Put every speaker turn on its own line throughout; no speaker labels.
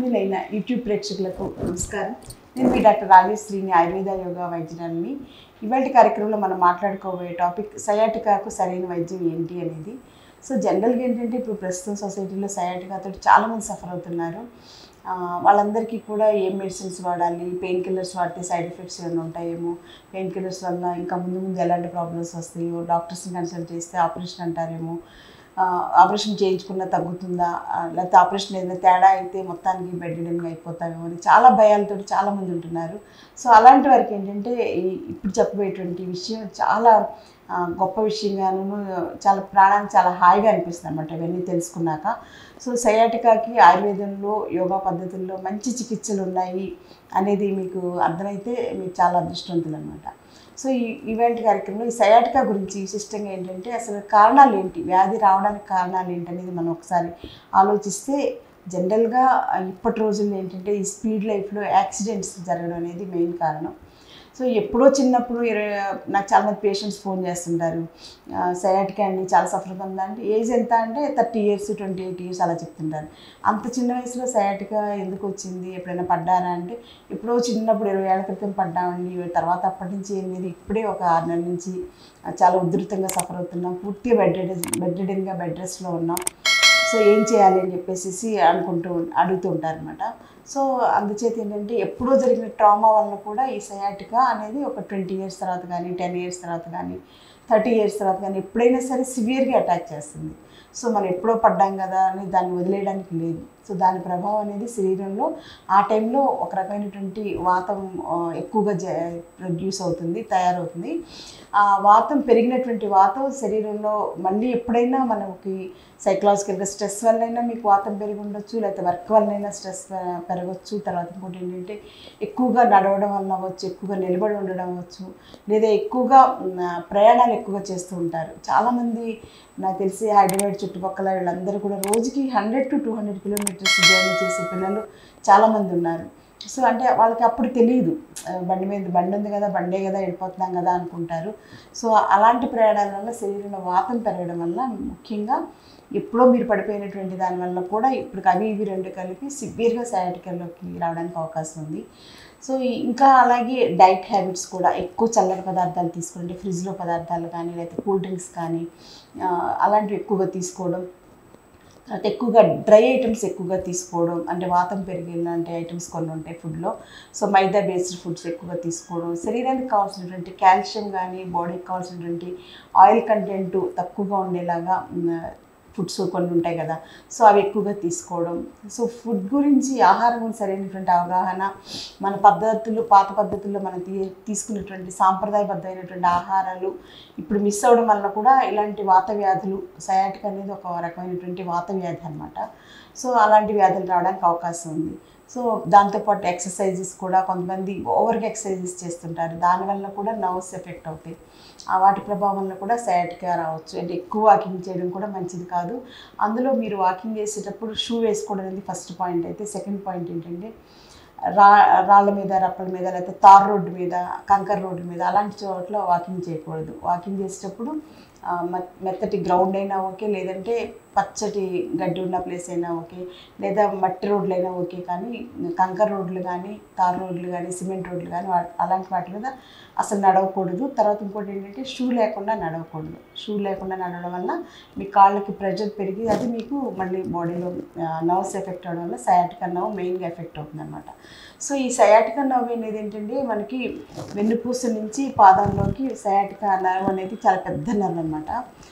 ఆత్మీయులైన YouTube ప్రేక్షకులకు నమస్కారం నేను మీ డాక్టర్ రాజేశ్రీని ఆయుర్వేద యోగా వైద్యురాలని ఇవాళ కార్యక్రమంలో మనం మాట్లాడుకోబోయే టాపిక్ సయాటికాకు సరైన వైద్యం ఏంటి అనేది సో జనరల్గా ఏంటంటే ఇప్పుడు ప్రస్తుతం సొసైటీలో సయాటికాతో చాలామంది సఫర్ అవుతున్నారు ఆ, వాళ్ళందరికీ కూడా ఏం మెడిసిన్స్ వాడాలి పెయిన్ కిల్లర్స్ వాడితే సైడ్ ఎఫెక్ట్స్ ఏమైనా ఉంటాయేమో పెయిన్ కిల్లర్స్ వల్ల ఇంకా ముందు ముందు ఎలాంటి ప్రాబ్లమ్స్ వస్తాయో డాక్టర్స్ని కన్సల్ట్ చేస్తే ఆపరేషన్ అంటారేమో ఆ, ఆపరేషన్ చేయించుకున్నా తగ్గుతుందా ఆ, లేకపోతే ఆపరేషన్ ఏదైనా తేడా అయితే మొత్తానికి బెడ్ రిడన్గా అయిపోతామేమో అని చాలా భయాలతో చాలామంది ఉంటున్నారు సో అలాంటి వారికి ఏంటంటే ఈ- ఇప్పుడు చెప్పబోయేటువంటి విషయం చాలా ఆ, గొప్ప విషయంగాను చాలా ప్రాణానికి చాలా హాయిగా అనిపిస్తుంది అనమాట ఇవన్నీ తెలుసుకున్నాక సో సయాటికాకి ఆయుర్వేదంలో యోగా పద్ధతుల్లో మంచి చికిత్సలు ఉన్నాయి అనేది మీకు అర్థమైతే మీరు చాలా అదృష్టవంతులు అనమాట సో ఈ ఈవెంట్ కార్యక్రమంలో ఈ సయాటికా గురించి విశిష్టంగా ఏంటంటే అసలు కారణాలు ఏంటి వ్యాధి రావడానికి కారణాలు ఏంటి అనేది మనం ఒకసారి ఆలోచిస్తే జనరల్గా ఇప్పటి రోజుల్లో ఏంటంటే ఈ స్పీడ్ లైఫ్లో యాక్సిడెంట్స్ జరగడం అనేది మెయిన్ కారణం సో ఎప్పుడో చిన్నప్పుడు ఇరవై నాకు చాలామంది పేషెంట్స్ ఫోన్ చేస్తుంటారు సయాటికా అండి చాలా సఫర్ అవుతుందా అంటే ఏజ్ ఎంత అంటే thirty years twenty eight years అలా చెప్తుంటారు అంత చిన్న వయసులో సయాటికా ఎందుకు వచ్చింది ఎప్పుడైనా పడ్డారా అంటే ఎప్పుడో చిన్నప్పుడు ఇరవై ఏళ్ళ క్రితం పడ్డామండి తర్వాత అప్పటి నుంచి ఏం లేదు ఇప్పుడే ఒక ఆరు నెలల నుంచి ఆ, చాలా ఉధృతంగా సఫర్ అవుతున్నాం పూర్తిగా బెడ్ బెడ్ రిడన్గా బెడ్ రెస్ట్లో ఉన్నాం సో ఏం చేయాలి అని చెప్పేసి అనుకుంటూ అడుగుతూ ఉంటారు అనమాట సో అందుచేత ఏంటంటే ఎప్పుడో జరిగిన ట్రామా వల్ల కూడా ఈ సయాటికా అనేది ఒక ట్వంటీ ఇయర్స్ తర్వాత కానీ టెన్ ఇయర్స్ తర్వాత కానీ థర్టీ ఇయర్స్ తర్వాత కానీ ఎప్పుడైనా సరే సివియర్గా అటాక్ చేస్తుంది సో మనం ఎప్పుడో పడ్డాం కదా అని దాన్ని వదిలేయడానికి లేదు సో దాని ప్రభావం అనేది శరీరంలో ఆ టైంలో ఒక రకమైనటువంటి వాతం ఆ, ఎక్కువగా జ ప్రొడ్యూస్ అవుతుంది తయారవుతుంది ఆ వాతం పెరిగినటువంటి వాతం శరీరంలో మళ్ళీ ఎప్పుడైనా మనకి సైకలాజికల్గా స్ట్రెస్ వల్లైనా మీకు వాతం పెరిగి ఉండొచ్చు లేకపోతే వర్క్ వల్లైనా స్ట్రెస్ పెరగచ్చు తర్వాత ఇంకోటి ఏంటంటే ఎక్కువగా నడవడం వల్ల అవ్వచ్చు ఎక్కువగా నిలబడి ఉండడం అవ్వచ్చు లేదా ఎక్కువగా మ్, ప్రయాణాలు ఎక్కువగా చేస్తూ ఉంటారు చాలామంది నాకు తెలిసి హైదరాబాద్ చుట్టుపక్కల వీళ్ళందరూ కూడా రోజుకి hundred to two hundred kilometres journey చేసే పిల్లలు చాలామంది ఉన్నారు సో అంటే వాళ్ళకి అప్పుడు తెలియదు ఆ, బండి మీద బండి ఉంది కదా బండే కదా వెళ్ళిపోతున్నాం కదా అనుకుంటారు సో అలాంటి ప్రయాణాల వల్ల శరీరంలో వాతం పెరగడం వల్ల ముఖ్యంగా ఎప్పుడో మీరు పడిపోయినటువంటి దానివల్ల కూడా ఇప్పుడు అవి ఇవి రెండు కలిపి సివియర్గా సయాటికల్లోకి రావడానికి అవకాశం ఉంది సో ఈ- ఇంకా అలాగే డైట్ హ్యాబిట్స్ కూడా ఎక్కువ చల్లటి పదార్థాలు తీసుకుంటే ఫ్రిడ్జ్లో పదార్థాలు కానీ లేకపోతే కూల్ డ్రింక్స్ కానీ ఆ, అలాంటివి ఎక్కువగా తీసుకోవడం తర్వాత ఎక్కువగా డ్రై ఐటమ్స్ ఎక్కువగా తీసుకోవడం అంటే వాతం పెరిగిలాంటి ఐటమ్స్ కొన్ని ఉంటాయి ఫుడ్లో సో మైదా బేస్డ్ ఫుడ్స్ ఎక్కువగా తీసుకోవడం శరీరానికి కావాల్సినటువంటి కాల్షియం కానీ బాడీకి కావాల్సినటువంటి ఆయిల్ కంటెంట్ తక్కువగా ఉండేలాగా ఫుడ్స్ కొన్ని ఉంటాయి కదా సో అవి ఎక్కువగా తీసుకోవడం సో ఫుడ్ గురించి ఆహారం గురించి సరైనటువంటి అవగాహన మన పద్ధతులు పాత పద్ధతుల్లో మనం తీ తీసుకున్నటువంటి సాంప్రదాయబద్ధమైనటువంటి ఆహారాలు ఇప్పుడు మిస్ అవ్వడం వల్ల కూడా ఇలాంటి వాత వ్యాధులు సయాటిక్ అనేది ఒక రకమైనటువంటి వాత వ్యాధి అనమాట సో అలాంటి వ్యాధులు రావడానికి అవకాశం ఉంది సో దాంతోపాటు ఎక్సర్సైజెస్ కూడా కొంతమంది ఓవర్గా ఎక్సర్సైజెస్ చేస్తుంటారు దానివల్ల కూడా నర్వ్స్ ఎఫెక్ట్ అవుతాయి ఆ వాటి ప్రభావం వల్ల కూడా సయాటికా రావచ్చు అంటే ఎక్కువ వాకింగ్ చేయడం కూడా మంచిది కాదు అందులో మీరు వాకింగ్ చేసేటప్పుడు షూ వేసుకోవడం అనేది ఫస్ట్ పాయింట్ అయితే సెకండ్ పాయింట్ ఏంటంటే రా రాళ్ళ మీద రప్పల మీద లేకపోతే తార్ రోడ్డు మీద కంకర్ రోడ్డు మీద అలాంటి చోట్ల వాకింగ్ చేయకూడదు వాకింగ్ చేసేటప్పుడు ఆ, మె- మెత్తటి గ్రౌండ్ అయినా ఓకే లేదంటే పచ్చటి గడ్డి ఉన్న ప్లేస్ అయినా ఓకే లేదా మట్టి రోడ్లు అయినా ఓకే కానీ కంకర్ రోడ్లు కానీ తార్ రోడ్లు కానీ సిమెంట్ రోడ్లు కానీ వా- అలాంటి వాటి మీద అసలు నడవకూడదు తర్వాత ఇంకోటి ఏంటంటే షూ లేకుండా నడవకూడదు షూ లేకుండా నడవడం వల్ల మీ కాళ్ళకి ప్రెషర్ పెరిగి అది మీకు మళ్ళీ బాడీలో నర్వ్స్ ఎఫెక్ట్ అవడం వల్ల సయాటికా నర్వ్ మెయిన్గా ఎఫెక్ట్ అవుతుంది అనమాట సో ఈ సయాటికా నర్వ్ అనేది ఏంటంటే మనకి వెన్నుపూస నుంచి పాదంలోకి సయాటికా నర్వ్ అనేది చాలా పెద్ద నర్వ్ అనమాట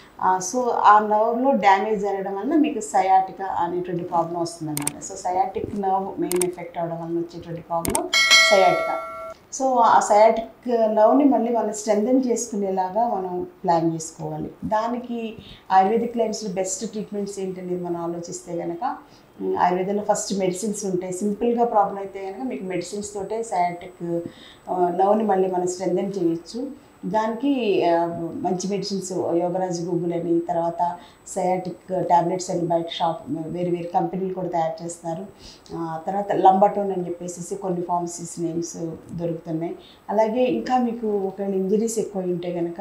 సో ఆ నర్వ్లో డ్యామేజ్ జరగడం వల్ల మీకు సయాటికా అనేటువంటి ప్రాబ్లం వస్తుందన్నమాట so sciatic nerve main effect అవడం వల్ల వచ్చేటువంటి ప్రాబ్లం సయాటికా సో ఆ సయాటిక్ నర్వ్ని మళ్ళీ మనం స్ట్రెంథన్ చేసుకునేలాగా మనం ప్లాన్ చేసుకోవాలి దానికి ఆయుర్వేదిక్ లైన్స్లో బెస్ట్ ట్రీట్మెంట్స్ ఏంటనేది మనం ఆలోచిస్తే కనుక ఉమ్, ఆయుర్వేదంలో ఫస్ట్ మెడిసిన్స్ ఉంటాయి సింపుల్గా ప్రాబ్లం అయితే కనుక మీకు మెడిసిన్స్ తోటే సయాటిక్ నర్వ్ని మళ్ళీ మనం స్ట్రెంథన్ చేయొచ్చు దానికి ఆ, మంచి మెడిసిన్స్ యోగరాజ్ గూగుల్ అని తర్వాత సయాటిక్ టాబ్లెట్స్ అని బయట షాప్ వేరు వేరు కంపెనీలు కూడా తయారు చేస్తున్నారు ఆ, తర్వాత లంబటోన్ అని చెప్పేసి కొన్ని ఫార్మసీస్ నేమ్స్ దొరుకుతున్నాయి అలాగే ఇంకా మీకు ఒకవేళ ఇంజరీస్ ఎక్కువ ఉంటే కనుక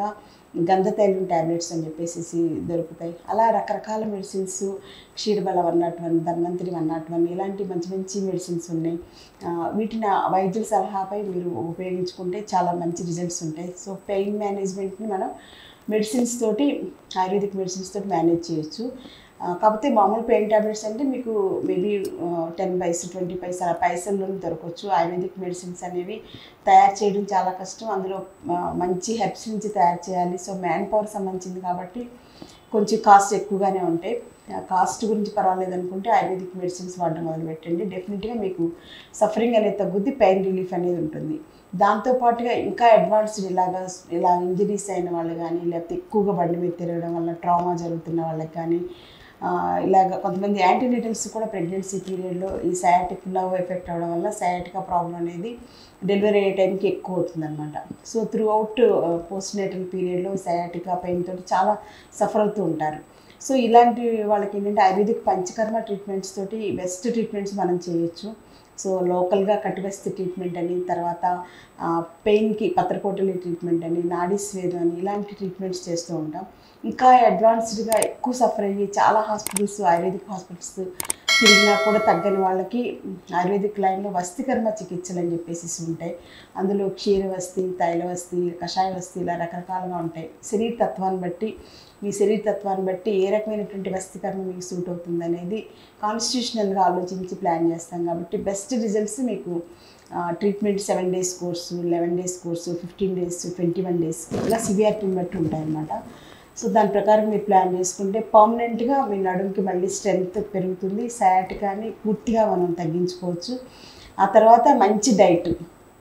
గంధతైలం ట్యాబ్లెట్స్ అని చెప్పేసి దొరుకుతాయి అలా రకరకాల medicines Ksheerabala one naught one Dhanvantari one naught one ఇలాంటి మంచి మంచి మెడిసిన్స్ ఉన్నాయి ఆ, వీటిని ఆ వైద్యుల సలహాపై మీరు ఉపయోగించుకుంటే చాలా మంచి రిజల్ట్స్ ఉంటాయి సో పెయిన్ మేనేజ్మెంట్ని మనం మెడిసిన్స్ తోటి ఆయుర్వేదిక్ మెడిసిన్స్ తోటి మేనేజ్ చేయొచ్చు ఆ, కాకపోతే మామూలు పెయిన్ ట్యాబ్లెట్స్ అంటే మీకు maybe ten paise twenty paise అలా పైసల్లోనే దొరకవచ్చు ఆయుర్వేదిక్ మెడిసిన్స్ అనేవి తయారు చేయడం చాలా కష్టం అందులో ఆ, మంచి హెర్బ్స్ నుంచి తయారు చేయాలి సో మ్యాన్ పవర్ సంబంధించింది కాబట్టి కొంచెం కాస్ట్ ఎక్కువగానే ఉంటాయి కాస్ట్ గురించి పర్వాలేదు అనుకుంటే ఆయుర్వేదిక్ మెడిసిన్స్ వాడడం మొదలుపెట్టండి డెఫినెట్గా మీకు సఫరింగ్ అనేది తగ్గుద్ది పెయిన్ రిలీఫ్ అనేది ఉంటుంది దాంతోపాటుగా ఇంకా అడ్వాన్స్డ్ ఇలాగా ఇలా ఇంజరీస్ అయిన వాళ్ళు కానీ లేకపోతే ఎక్కువగా బండి మీద తిరగడం వల్ల ట్రామా జరుగుతున్న వాళ్ళకి కానీ ఆ, ఇలాగ కొంతమంది యాంటీనేటల్స్ కూడా ప్రెగ్నెన్సీ పీరియడ్లో ఈ సయాటిక్ లవ్ ఎఫెక్ట్ అవ్వడం వల్ల సయాటికా ప్రాబ్లం అనేది డెలివరీ అయ్యే టైంకి ఎక్కువ అవుతుంది అనమాట so throughout post natal పీరియడ్లో సయాటికా పెయిన్ తోటి చాలా సఫర్ అవుతూ ఉంటారు సో ఇలాంటి వాళ్ళకి ఏంటంటే ఆయుర్వేదిక్ పంచకర్మ ట్రీట్మెంట్స్ తోటి బెస్ట్ ట్రీట్మెంట్స్ మనం చేయొచ్చు సో లోకల్గా కట్టుబెస్ట్ ట్రీట్మెంట్ అని తర్వాత పెయిన్కి పత్రకోటలి ట్రీట్మెంట్ అని నాడీ స్వేదం అని ఇలాంటి ట్రీట్మెంట్స్ చేస్తూ ఉంటాం ఇంకా అడ్వాన్స్డ్గా ఎక్కువ సఫర్ అయ్యి చాలా హాస్పిటల్స్ ఆయుర్వేదిక్ హాస్పిటల్స్ తిరిగినా కూడా తగ్గని వాళ్ళకి ఆయుర్వేదిక్ లైన్లో వస్తికర్మ చికిత్సలు అని చెప్పేసి ఉంటాయి అందులో క్షీరవస్తి తైలవస్తి కషాయ వస్తి ఇలా రకరకాలుగా ఉంటాయి శరీర తత్వాన్ని బట్టి మీ శరీర తత్వాన్ని బట్టి ఏ రకమైనటువంటి వస్తికర్మ మీకు సూట్ అవుతుంది అనేది కాన్స్టిట్యూషనల్గా ఆలోచించి ప్లాన్ చేస్తాం కాబట్టి బెస్ట్ రిజల్ట్స్ మీకు treatment seven days course eleven days course fifteen days twenty one days ఇలా సివియారిటీని బట్టి ఉంటాయన్నమాట సో దాని ప్రకారం మీరు ప్లాన్ చేసుకుంటే పర్మనెంట్గా మీ నడుముకి మళ్ళీ స్ట్రెంగ్త్ పెరుగుతుంది సయాటికాని పూర్తిగా మనం తగ్గించుకోవచ్చు ఆ తర్వాత మంచి డైట్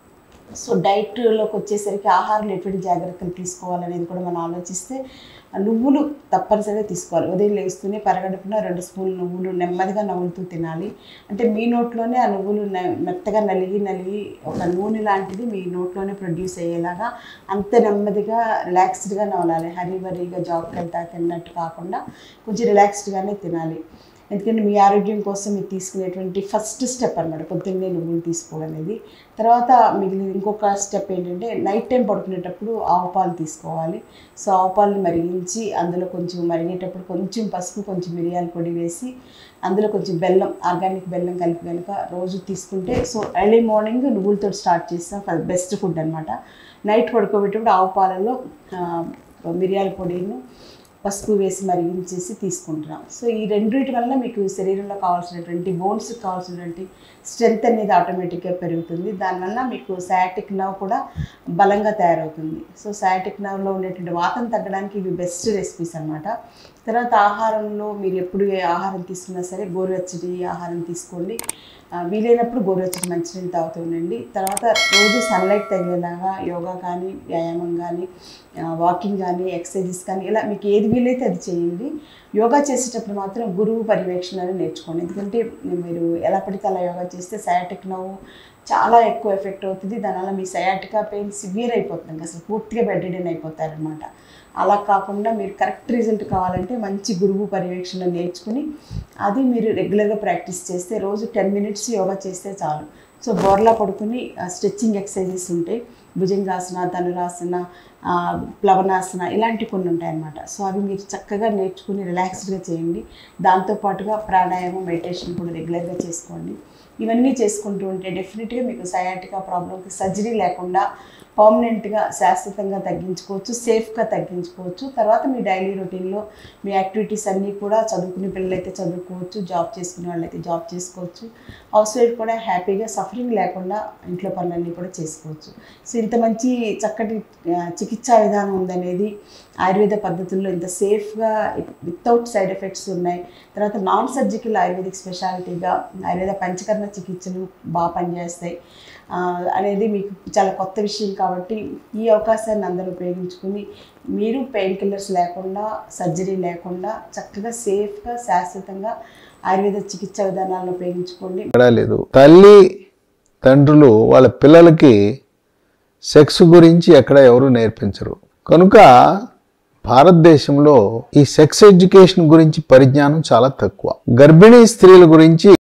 సో డైట్లోకి వచ్చేసరికి ఆహారంలో ఎటువంటి జాగ్రత్తలు తీసుకోవాలనేది కూడా మనం ఆలోచిస్తే ఆ నువ్వులు తప్పనిసరిగా తీసుకోవాలి ఉదయం లేస్తూనే పరగడుపున రెండు స్పూన్లు నువ్వులు నెమ్మదిగా నవ్వులుతూ తినాలి అంటే మీ నోట్లోనే ఆ నువ్వులు నె- మెత్తగా నలిగి నలిగి ఒక నూనె లాంటిది మీ నోట్లోనే ప్రొడ్యూస్ అయ్యేలాగా అంత నెమ్మదిగా రిలాక్స్డ్గా నవలాలి హరీ బరీగా జాబ్కి వెళ్తా తిన్నట్టు కాకుండా కొంచెం రిలాక్స్డ్గానే తినాలి ఎందుకంటే మీ ఆరోగ్యం కోసం మీరు తీసుకునేటువంటి ఫస్ట్ స్టెప్ అనమాట పొద్దున్నే నువ్వులు తీసుకోవడం అనేది తర్వాత మిగిలిన ఇంకొక స్టెప్ ఏంటంటే నైట్ టైం పడుకునేటప్పుడు ఆవు పాలు తీసుకోవాలి సో ఆవు పాలని మరిగించి అందులో కొంచెం మరిగేటప్పుడు కొంచెం పసుపు కొంచెం మిరియాల పొడి వేసి అందులో కొంచెం బెల్లం ఆర్గానిక్ బెల్లం కలిపి కనుక రోజు తీసుకుంటే సో ఎర్లీ మార్నింగ్ నువ్వులతో స్టార్ట్ చేస్తాం బెస్ట్ ఫుడ్ అనమాట నైట్ పడుకోబెట్టేటప్పుడు ఆవు పాలలో ఆ, మిరియాల పొడిను పసుపు వేసి మరిగించేసి తీసుకుంటున్నాం సో ఈ రెండింటి వల్ల మీకు శరీరంలో కావాల్సినటువంటి బోన్స్ కావాల్సినటువంటి స్ట్రెంగ్త్ అనేది ఆటోమేటిక్గా పెరుగుతుంది దానివల్ల మీకు సయాటిక్ నవ్ కూడా బలంగా తయారవుతుంది సో సయాటిక్ నవ్లో ఉండేటువంటి వాతం తగ్గడానికి ఇవి బెస్ట్ రెసిపీస్ అనమాట తర్వాత ఆహారంలో మీరు ఎప్పుడు ఏ ఆహారం తీసుకున్నా సరే గోరువెచ్చటి ఆహారం తీసుకోండి ఆ, వీలైనప్పుడు గోరువెచ్చటి మంచినీళ్ళు తాగుతూ ఉండండి తర్వాత రోజు సన్లైట్ తగిలేలాగా యోగా కానీ వ్యాయామం కానీ వాకింగ్ కానీ ఎక్సర్సైజెస్ కానీ ఇలా మీకు ఏది వీలైతే అది చేయండి యోగా చేసేటప్పుడు మాత్రం గురువు పర్యవేక్షణని నేర్చుకోండి ఎందుకంటే మీరు ఎలా పడితే అలా యోగా చేస్తే సయాటిక్ నవ్వు చాలా ఎక్కువ ఎఫెక్ట్ అవుతుంది దానివల్ల మీ సయాటికా పెయిన్ సివియర్ అయిపోతుంది అసలు పూర్తిగా బెడ్ రిడెన్ అయిపోతారనమాట అలా కాకుండా మీరు కరెక్ట్ రిజల్ట్ కావాలంటే మంచి గురువు పర్యవేక్షణ నేర్చుకుని అది మీరు రెగ్యులర్గా ప్రాక్టీస్ చేస్తే రోజు టెన్ మినిట్స్ యోగా చేస్తే చాలు సో బోర్లా పడుకుని స్ట్రెచ్చింగ్ ఎక్సర్సైజెస్ ఉంటాయి భుజంగాసన ధనురాసన ఆ, ప్లవనాసన ఇలాంటి కొన్ని ఉంటాయన్నమాట సో అవి మీరు చక్కగా నేర్చుకుని రిలాక్స్డ్గా చేయండి దాంతోపాటుగా ప్రాణాయామం మెడిటేషన్ కూడా రెగ్యులర్గా చేసుకోండి ఇవన్నీ చేసుకుంటూ ఉంటే డెఫినెట్గా మీకు సయాటికా ప్రాబ్లంకి సర్జరీ లేకుండా పర్మనెంట్గా శాశ్వతంగా తగ్గించుకోవచ్చు సేఫ్గా తగ్గించుకోవచ్చు తర్వాత మీ డైలీ రొటీన్లో మీ యాక్టివిటీస్ అన్నీ కూడా చదువుకునే పిల్లలైతే చదువుకోవచ్చు జాబ్ చేసుకునే వాళ్ళైతే జాబ్ చేసుకోవచ్చు హౌస్ వైఫ్ కూడా హ్యాపీగా సఫరింగ్ లేకుండా ఇంట్లో పనులన్నీ కూడా చేసుకోవచ్చు సో ఇంత మంచి చక్కటి ఆ, చికిత్సా విధానం ఉందనేది ఆయుర్వేద పద్ధతుల్లో ఇంత సేఫ్గా వితౌట్ సైడ్ ఎఫెక్ట్స్ ఉన్నాయి తర్వాత నాన్ సర్జికల్ ఆయుర్వేదిక్ స్పెషాలిటీగా ఆయుర్వేద పంచకర్మ చికిత్సలు బాగా పనిచేస్తాయి ఆ, అనేది మీకు చాలా కొత్త విషయం కాబట్టి ఈ అవకాశాన్ని అందరూ ఉపయోగించుకుని మీరు పెయిన్ కిల్లర్స్ లేకుండా సర్జరీ లేకుండా చక్కగా సేఫ్గా శాశ్వతంగా ఆయుర్వేద చికిత్సా విధానాలను ఉపయోగించుకోండి
ఎక్కడా లేదు తల్లి తండ్రులు వాళ్ళ పిల్లలకి సెక్స్ గురించి ఎక్కడ ఎవరు నేర్పించరు కనుక భారతదేశంలో ఈ సెక్స్ ఎడ్యుకేషన్ గురించి పరిజ్ఞానం చాలా తక్కువ గర్భిణీ స్త్రీల గురించి